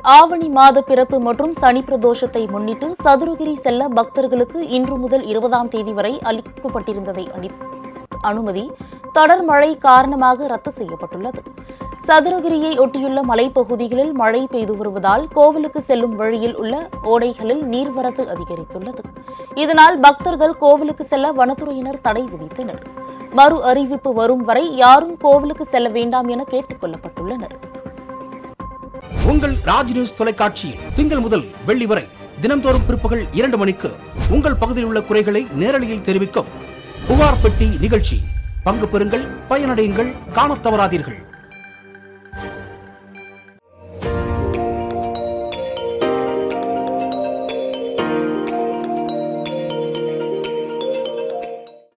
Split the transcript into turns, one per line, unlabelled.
ஆவணி மாத பிறப்பு மற்றும் சனி பிரதோஷத்தை முன்னிட்டு சதுரகிரி செல்ல பக்தர்களுக்கு இன்று முதல் இருபதாம் தேதி வரை அளிக்கப்பட்டிருந்ததை அனி- அனுமதி தொடர் மழை காரணமாக ரத்து செய்யப்பட்டுள்ளது சதுரகிரியை ஒட்டியுள்ள மலைப்பகுதிகளில் மழை பெய்து வருவதால் கோவிலுக்கு செல்லும் வழியில் உள்ள ஓடைகளில் நீர்வரத்து அதிகரித்துள்ளது இதனால் பக்தர்கள் கோவிலுக்கு செல்ல வனத்துறையினர் தடை விதித்தனர் மறு அறிவிப்பு வரும் வரை யாரும் கோவிலுக்கு செல்ல வேண்டாம் என கேட்டுக் கொள்ளப்பட்டுள்ளனர்
உங்கள் ராஜ் நியூஸ் தொலைக்காட்சியில் திங்கள் முதல் வெள்ளி வரை தினம்தோறும் பிற்பகல் இரண்டு மணிக்கு உங்கள் பகுதியில் உள்ள குறைகளை நேரலையில் தெரிவிக்கும் புகார் பெட்டி நிகழ்ச்சி பங்கு பெறுங்கள் பயனடையுங்கள் காணத் தவறாதீர்கள்